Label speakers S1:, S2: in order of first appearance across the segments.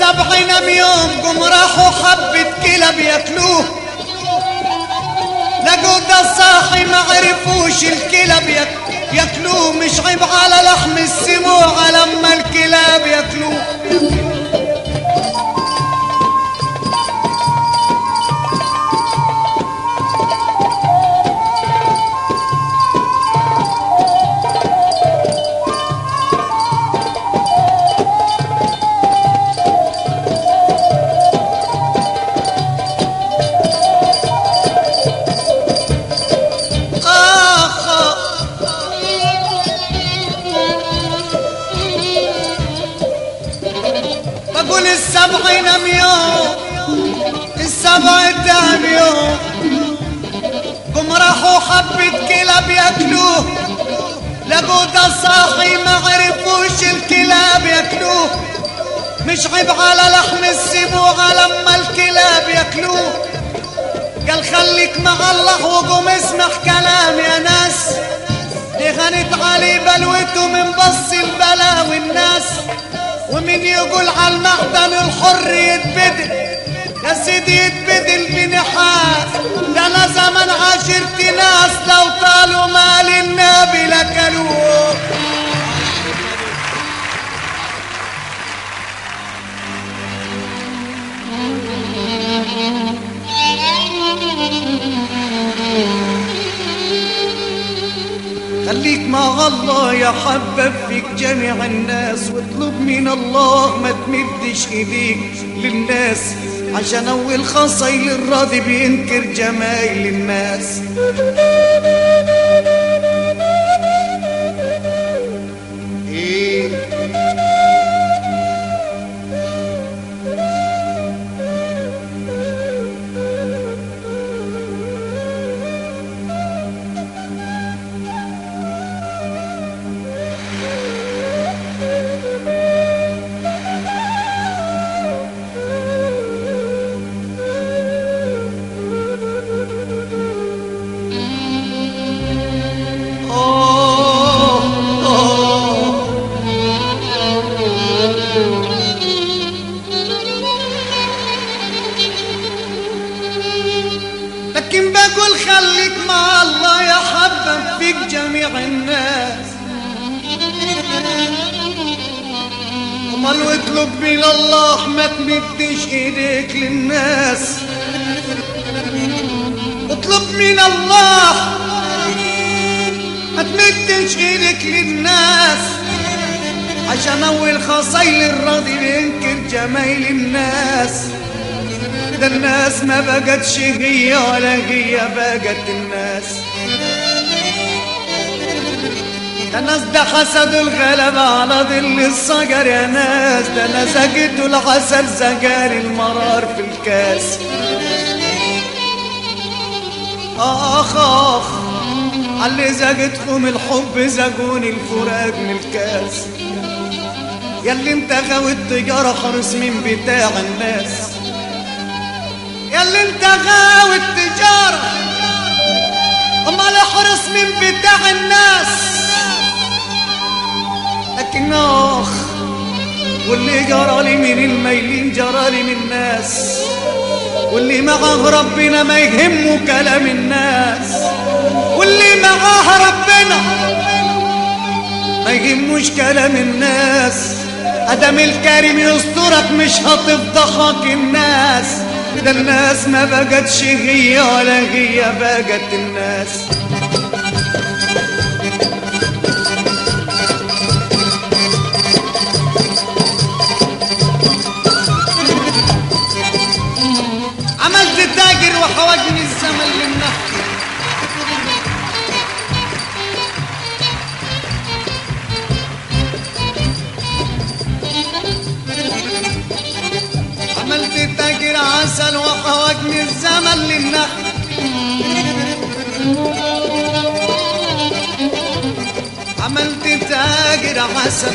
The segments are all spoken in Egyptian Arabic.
S1: السبع نام يوم قم راحوا حبة كلاب ياكلوه لقوا ده صاحي ما عرفوش الكلاب ياك- ياكلوه مش عيب على لحم السموع لما الكلاب ياكلوه آخ بقول السبع نام يوم السبع تام يوم قم راحوا حبة كلاب ياكلوه لقوا ده صاحي ما عرفوش الكلاب ياكلوه مش عيب على لحم السبوع لما الكلاب ياكلوه قال خليك مع الله وقوم اسمع كلام يا ناس دي غنت علي بلوته من بص البلا والناس ومن يقول على المعدن الحر يتبدل يا سيدي يتبدل بنحاس ده انا زمن عاشرت ناس لو طالوا مال النبي لكلوه خليك مع الله يا حبب فيك جميع الناس واطلب من الله ما تمدش ايديك للناس عشان اول خصيل الراضي بينكر جمايل الناس ايه آه آه لكن بقول خليك مع الله يا حبب فيك جميع الناس امال واطلب من الله ما تمدش ايديك للناس اطلب من الله ما تمدش ايدك للناس عشان اول خصيل الراضي بينكر جمايل الناس ده الناس ما بقتش هي ولا هي بقت الناس ده الناس ده حسد الغلبة على ظل الصقر يا ناس ده انا سقيت العسل سقاني المرار في الكاس اخ اخ علي زقتكم الحب زقوني الفراق من الكاس ياللي انت غاوي التجارة حرس من بتاع الناس ياللي انت غاوي التجارة امال احرس من بتاع الناس لكن اخ واللي جرالي من الميلين جرالي من الناس واللي معاه ربنا ما يهمه كلام الناس واللي معاه ربنا ما يهموش كلام الناس ادم الكريم يسترك مش هتفضحك الناس ده الناس ما بقتش هي ولا هي بقت الناس عملت تاجر وحواجني الزمن للنخل عملت تاجر عسل وحواجني الزمن للنخل عملت تاجر عسل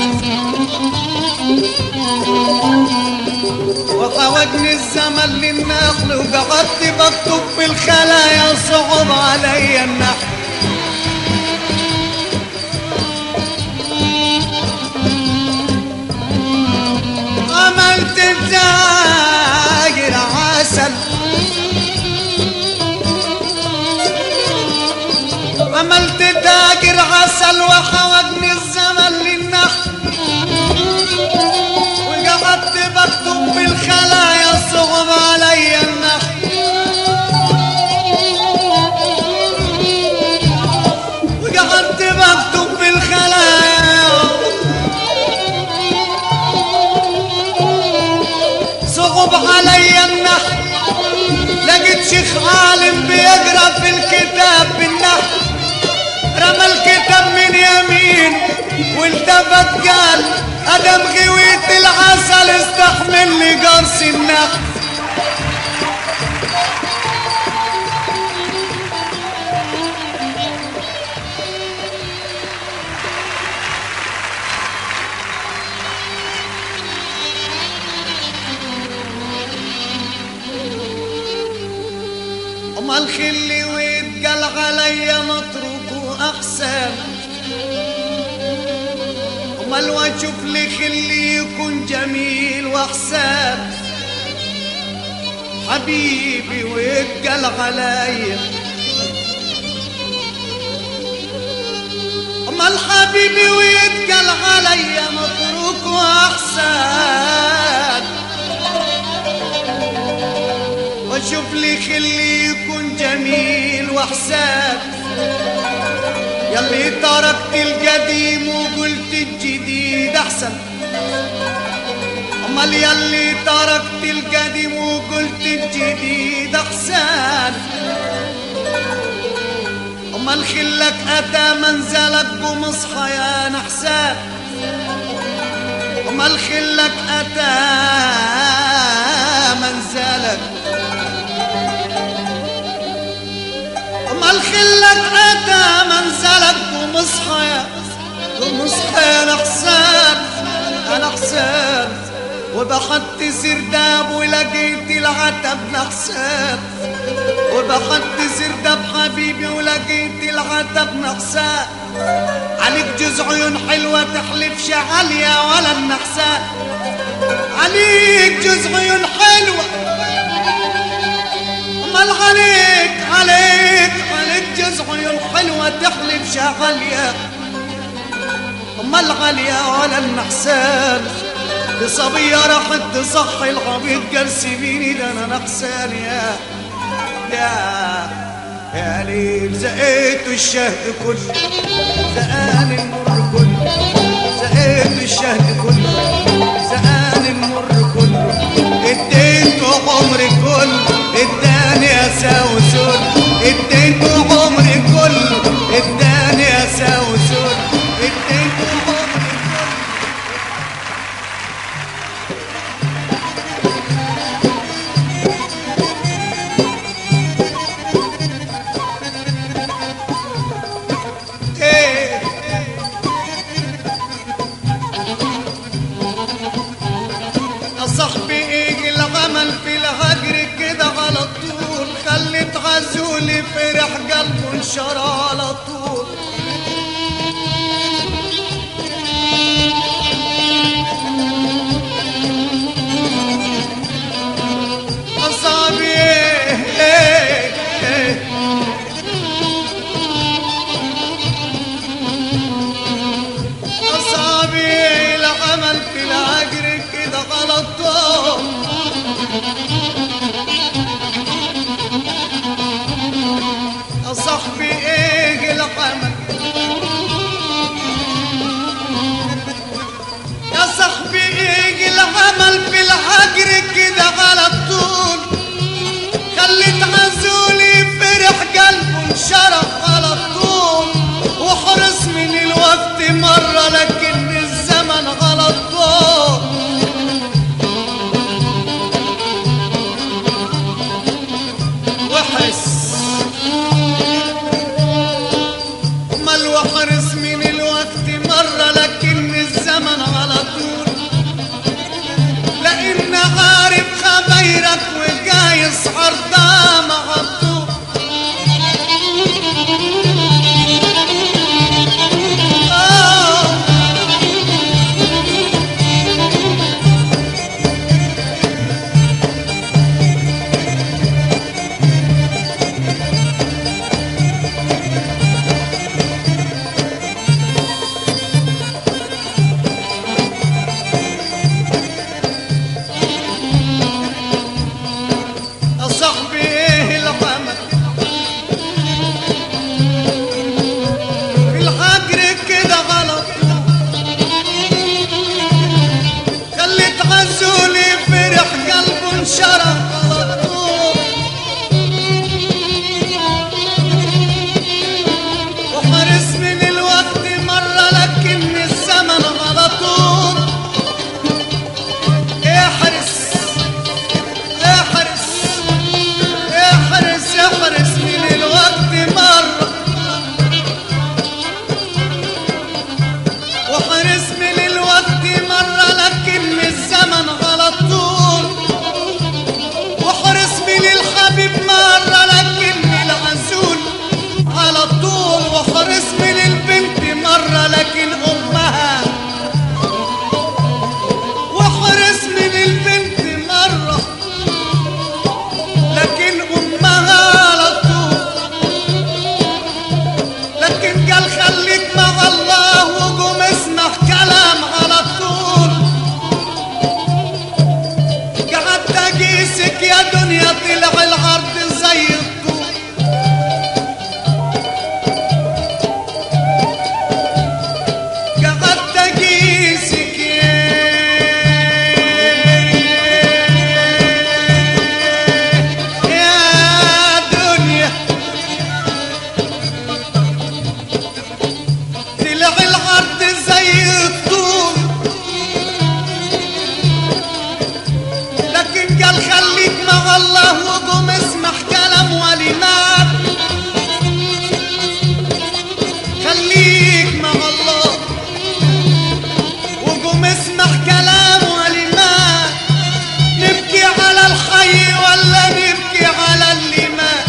S1: وحوجني الزمن للنخل وقعدت بكتب في الخلايا صعب عليا النحل عملت التاجر عسل عملت تاجر عسل وحوجني الزمن للنحل وقعدت بكتب بالخلايا صعب عليا النحل وقعدت بكتب بالخلايا صعب عليا النحل لقيت شيخ عالم بيقرا في الكتاب بالنحل رمى الكتاب من يمين والتفت قال ادم غويت العسل استحمل لي قرص النحل امال خلي ويتقال عليا متروك احسن امال واشوف لي خلي يكون جميل واحسن حبيبي ويتقال عليا امال حبيبي ويتقال عليا متروك واحسن واشوف لي خلي يكون جميل واحسان يلي تركت القديم وقلت الجديد احسن امال يلي تركت القديم وقلت الجديد احسن امال خلك اتى منزلك ومصحى يا نحسان امال خلك اتى منزلك امال خلك اتى منزلك ومصحى يا ومصحى انا حسان انا حسان وبحط سرداب ولقيت العتب نحسان وبحط سرداب حبيبي ولقيت العتب نحسان عليك جوز عيون حلوة تحلف عالية ولا النحسان عليك جوز عيون حلوة امال عليك عليك عليك جوز عيون حلوة تحلف غالية امال غالية ولا النحسان دي صبية راحت تصحي العبيد قال سيبيني ده انا نحسان يا يا يا ليل زقيت الشهد كله زقان المر كله زقيت الشهد كله زقان المر كله اديته عمري كله اداني يا ساوسون اديته عمري كله اداني يا ساوسون اديته عمري كله ايه يا صاحبي ايه العمل في الهجر كده على طول خلت عزولي فرح قلبه انشرى على طول يا صاحبي ايه ايه ايه أصابي العمل في العجر كده غلطان يا صاحبي ايه العمل قيسك يا دنيا طلع العرض زي الطوب قعدت اقيسك يا دنيا طلع العرض زي الطول لكن قال خليك مع الله وقوم اسمح كلام ولمات خليك مع الله وقوم اسمح كلام ولمات نبكي على الحي ولا نبكي على اللي مات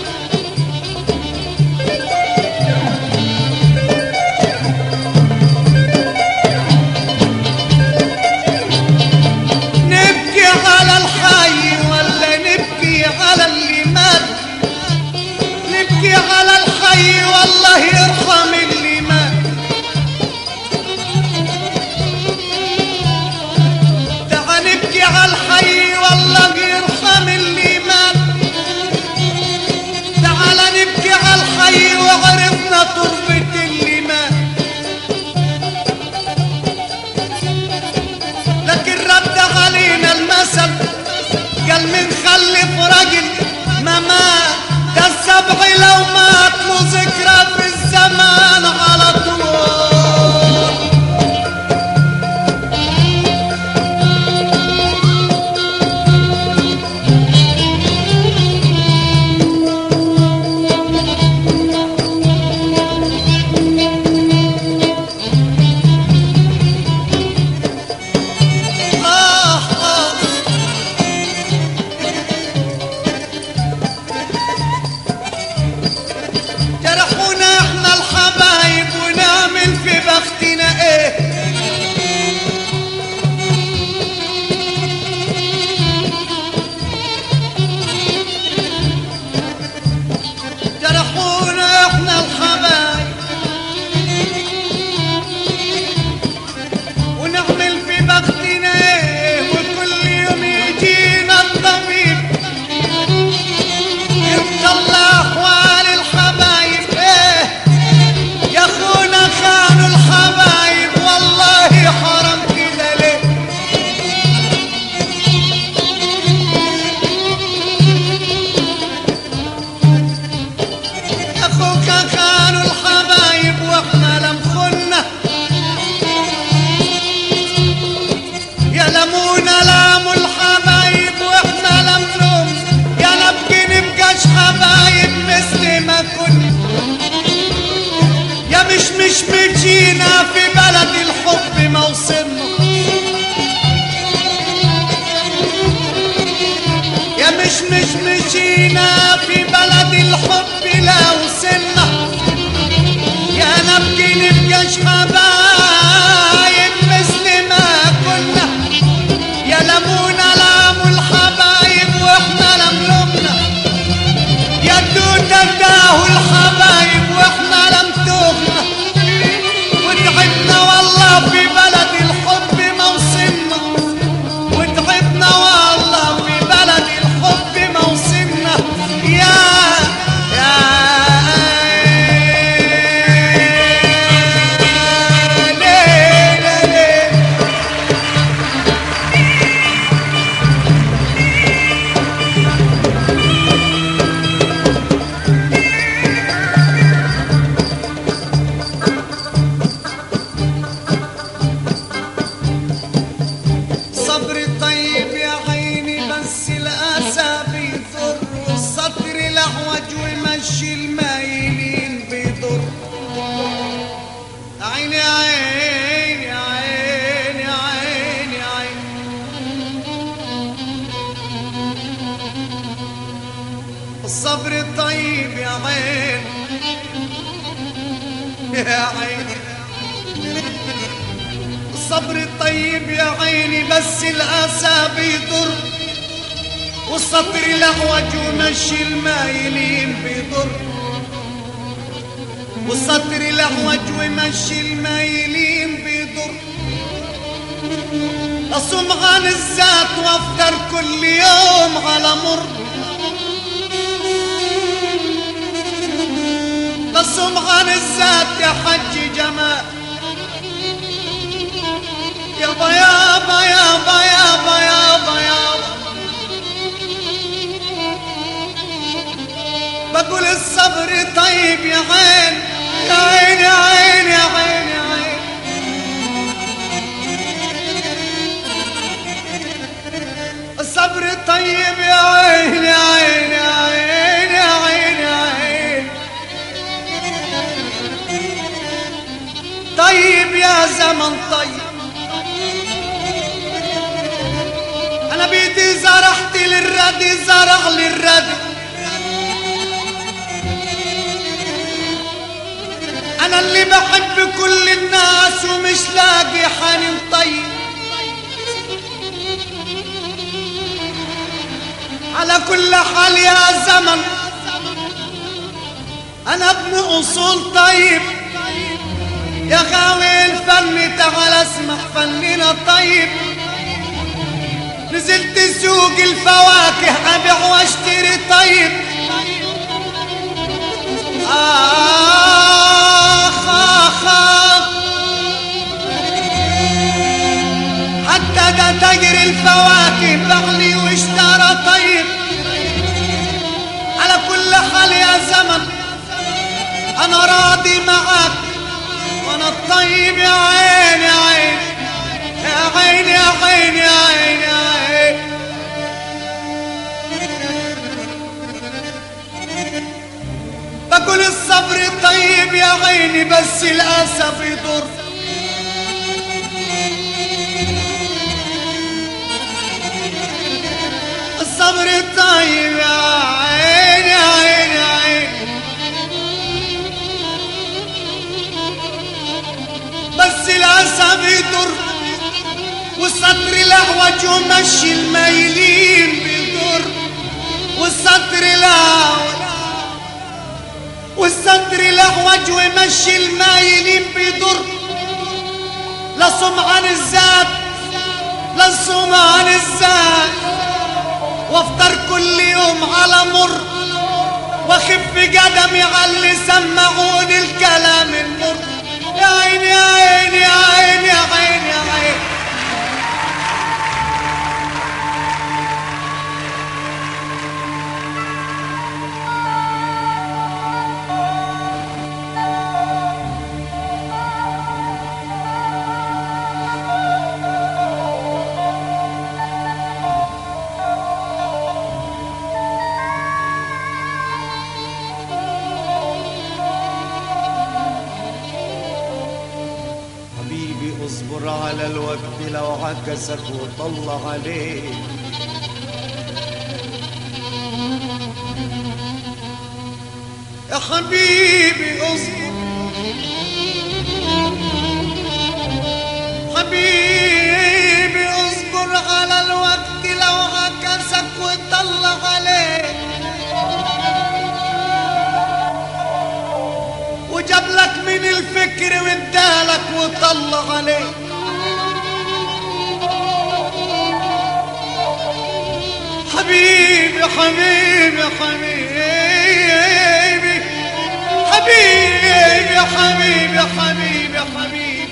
S1: نبكي على الحي ولا نبكي على اللي مات نبكي على الحي والله يرحم اللي مات تعال نبكي على الحي والله يرحم اللي مات تعال نبكي على الحي وعرفنا تربة اللي مات لكن رد علينا المثل قال من خلف راجل ما مات ده السبع لو مات له ذكرى في الزمان على طول آه آه جرحونا احنا الحبايب ونعمل في بختنا ايه جرحونا احنا الحبايب ونعمل في بختنا ايه وكل يوم يجينا الطبيب يطلع احوال الحبايب ايه يا اخونا خانوا الحبايب والله حرام كده ليه اخوك خانوا الحبايب واحنا لم خنا يا لمونا لاموا الحبايب واحنا لم نوم يا نبقي نبقاش حبايب مثل ما كنا يا مش مش مجينا في بلد الحب ما وصلنا يا مش مش مشينا في بلد الحب لا وصلنا يا نبقي نبقاش حبايب مثل ما كنا يا لمونا لاموا الحبايب واحنا لم لمنا يا دوتا تاهوا الحبايب واحنا لم تهنا وتعبنا والله في بلد الحب ما وصلنا وتعبنا والله في بلد الحب ما وصلنا يا يا ليلى ليلى صبري طيب يا عيني بس الأسى بيضر والسطر الأحوج ومشي المايلين بيضر عيني عيني عيني عيني عيني الصبر طيب يا عين يا عيني الصبر طيب يا عيني بس الأسى بيضر والسطر الأحوج ومشي المايلين بيضر والسطر الأحوج ومشي المايلين بيضر أصوم عن الذات وافطر كل يوم مر سبحان الذات يا حج جمال يابا يابا يابا يابا يابا يابا بقول الصبر طيب يا عين يا عين يا عين يا عين يا عين الصبر طيب يا عين يا عين يا عين يا عين يا عين طيب يا زمن طيب انا بيدي زرعت للردي زرع للردي انا اللي بحب كل الناس ومش لاقي حنين طيب على كل حال يا زمن انا ابن اصول طيب يا غاوي الفن تعال اسمع فننا طيب نزلت سوق الفواكه ابيع واشتري طيب آخ آخ آخ حتى ده تاجر الفواكه بغلي واشترى طيب على كل حال يا زمن انا راضي معاك وانا الطيب يا عين يا عين يا عين يا عين يا عين يا عين بقول الصبر طيب يا عيني بس الاسف يضر الصبر طيب يا عين يا عين يا عين بس الاسف يضر والسطر الاعوج ومشي المايلين بيضر والسطر الاعوج والسطر الاعوج ومشي المايلين بيضر لا سمعان الذات لا سمعان الذات وافطر كل يوم على مر واخف قدمي على اللي سمعوني الكلام المر يا عيني يا عيني يا عيني يا عيني يا عيني حبيبي اصبر على الوقت لو عكسك وطلع عليك يا حبيبي اصبر حبيبي اصبر على الوقت لو عكسك وطلع عليك وجاب لك من الفكر وادالك وطلع عليك حبيبي حبيبي حبيبي حبيبي حبيبي حبيبي حبيبي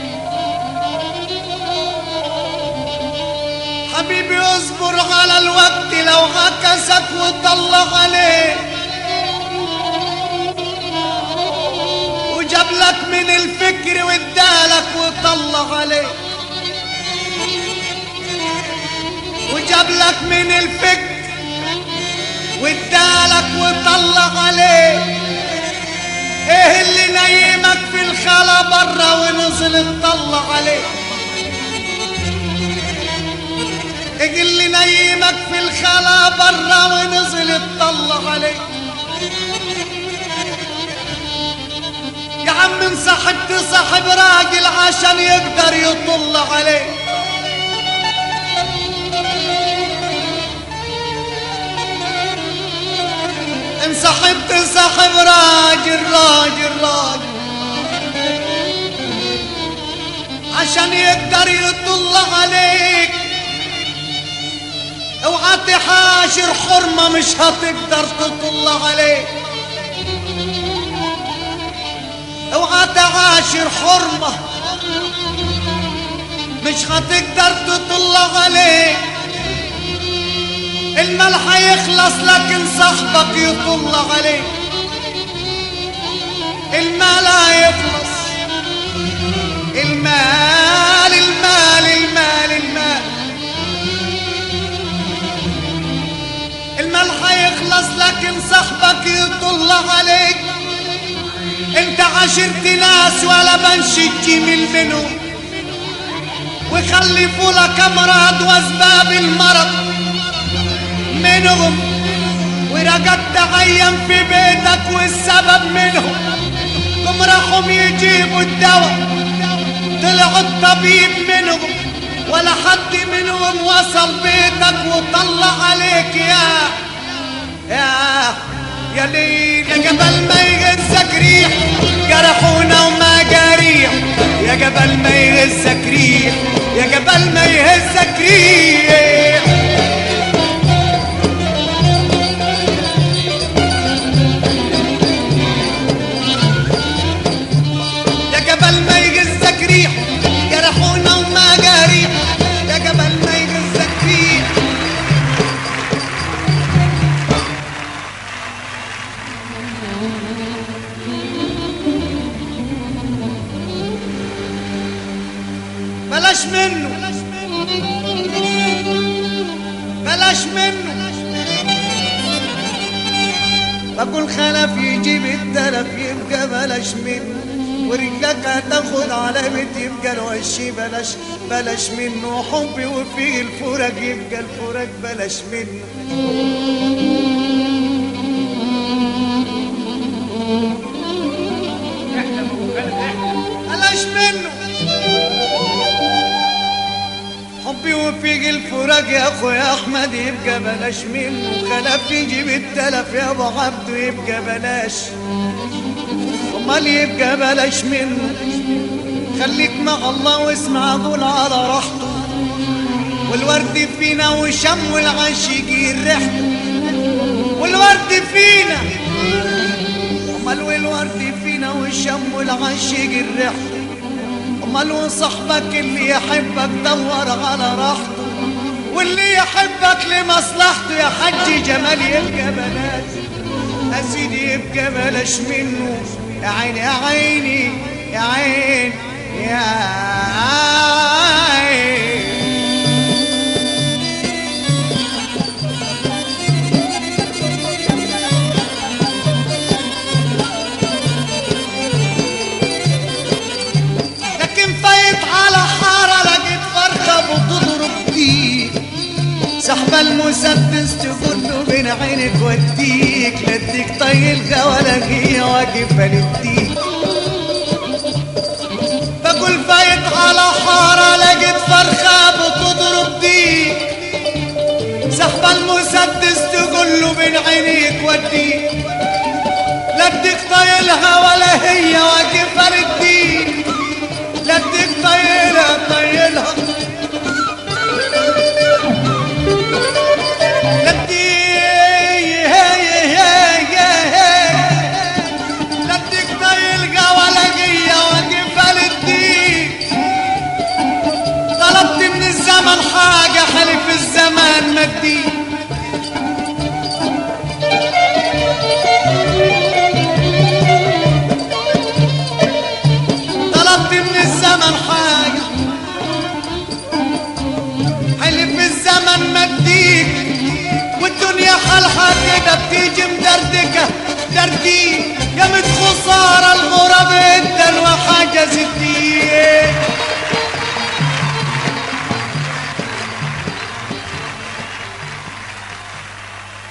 S1: حبيبي اصبر على الوقت لو عكسك وطلع عليك وجاب لك من الفكر وادالك وطلع عليك وجاب لك من الفكر وادالك وطلع عليك ايه اللي نيمك في الخلا برا ونزل اطلع عليك ايه اللي نيمك في الخلا برا ونزل اطلع عليك يا عم انسحبت صاحب راجل عشان يقدر يطل عليك انسحبت صاحب راجل راجل راجل عشان يقدر يطل عليك اوعى تحاش تعاشر حرمة مش هتقدر تطل عليه اوعى تعاشر حرمة مش هتقدر تطل عليه المال هيخلص لكن صاحبك يطل عليه المال هيخلص المال المال المال المال المال هيخلص لكن صاحبك يطل عليك انت عشرت ناس ولا بنش الجميل منهم وخلفوا لك امراض واسباب المرض منهم ورقدت عين في بيتك والسبب منهم قم راحوا يجيبوا الدواء طلع الطبيب منهم ولا حد منهم وصل بيتك وطلع عليك يا يا يا ليل يا جبل ما يغزك ريح جرحونا وما جريح يا جبل ما يهزك ريح يا جبل ما يهزك ريح يا جبل ما يغزك ريح جرحونا وما جريح يا جبل ما يغزك ريح بلاش منه بلاش منه بقول خلف يجيب التلف يبقى بلاش منه ورجلك هتاخد علامة يبقى الوشي بلاش بلاش منه حبي وفيه الفرج يبقى الفرج بلاش منه بلاش منه حبي وفيق الفراق يا اخويا احمد يبقى بلاش منه خلف يجيب التلف يا ابو عبده يبقى بلاش امال يبقى بلاش منه خليك مع الله واسمع قول على راحته والورد فينا وشم والعاشقين ريحته والورد فينا امال والورد فينا والشم والعاشقين ريحته امال وصاحبك اللي يحبك دور على راحته واللي يحبك لمصلحته يا حج جمال يبقى بلاش يا سيدي يبقى بلاش منه يا عيني يا عيني يا عين يا عين لكن فايت على حارة لقيت فرخة بتضرب فيه سحب المسدس تقول له بين عينك وديك لديك طيلها ولا هي واقفة للديك بقول فايت على حارة لقيت فرخة بتضرب ديك سحب المسدس تقول له بين عينيك وديك لديك طايلها ولا هي واقفة للدين لديك طايلها طايلها